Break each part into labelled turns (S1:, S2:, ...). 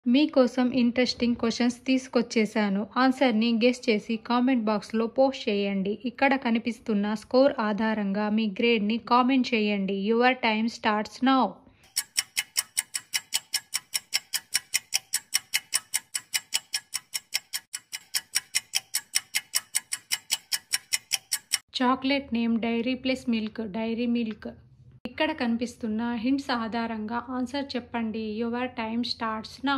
S1: మీకోసం interesting questions తీసుకొచ్చేసాను ఆన్సర్ని guess చేసి కామెంట్ బాక్స్లో పోస్ట్ చేయండి ఇక్కడ కనిపిస్తున్న స్కోర్ ఆధారంగా మీ గ్రేడ్ని కామెంట్ చేయండి your time starts now chocolate name dairy plus milk dairy milk ఇక్కడ కనిపిస్తున్న హింట్స్ ఆధారంగా ఆన్సర్ చెప్పండి your time starts now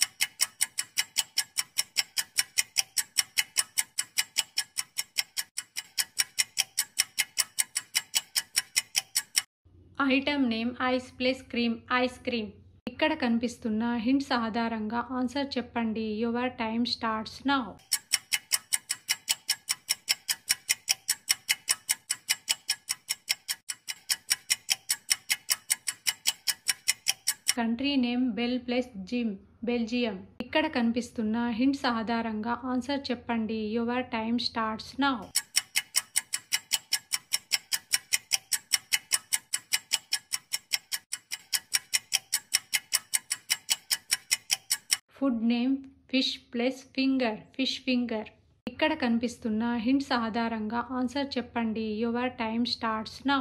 S1: item name ice plus cream ice cream ఇక్కడ కనిపిస్తున్న హింట్స్ ఆధారంగా ఆన్సర్ చెప్పండి your time starts now country name bell plus gym Belgium ఇక్కడ కనిపిస్తున్న హింట్స్ ఆధారంగా ఆన్సర్ చెప్పండి your time starts now food name fish plus finger fish finger ఇక్కడ కనిపిస్తున్న హింట్స్ ఆధారంగా ఆన్సర్ చెప్పండి your time starts now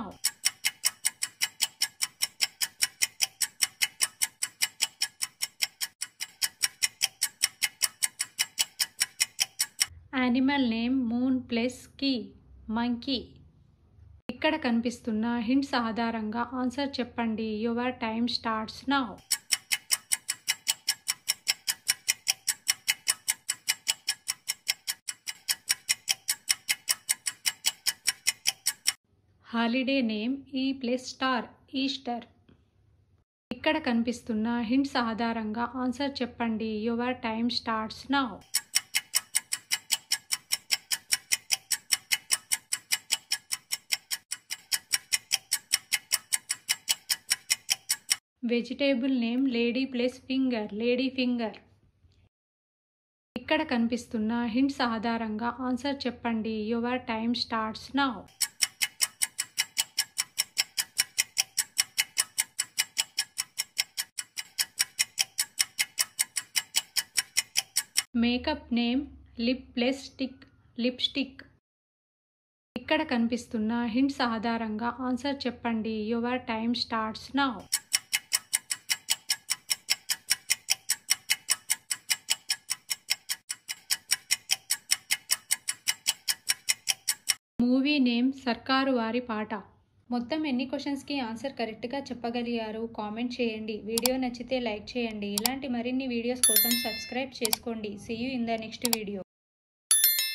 S1: animal name moon plus key monkey ఇక్కడ కనిపిస్తున్న హింట్స్ ఆధారంగా ఆన్సర్ చెప్పండి your time starts now holiday name E plus star Easter ఇక్కడ కనిపిస్తున్న హింట్స్ ఆధారంగా ఆన్సర్ చెప్పండి your time starts now vegetable name lady plus finger lady finger ఇక్కడ కనిపిస్తున్న హింట్స్ ఆధారంగా ఆన్సర్ చెప్పండి your time starts now makeup name lip plus stick lipstick ఇక్కడ కనిపిస్తున్న హింట్స్ ఆధారంగా ఆన్సర్ చెప్పండి your time starts now movie name Sarkaru Vaari Paata మొత్తం ఎన్ని క్వశ్చన్స్కి ఆన్సర్ కరెక్ట్గా చెప్పగలిగారు కామెంట్ చేయండి వీడియో నచ్చితే లైక్ చేయండి ఇలాంటి మరిన్ని వీడియోస్ కోసం సబ్స్క్రైబ్ చేసుకోండి see you in the next video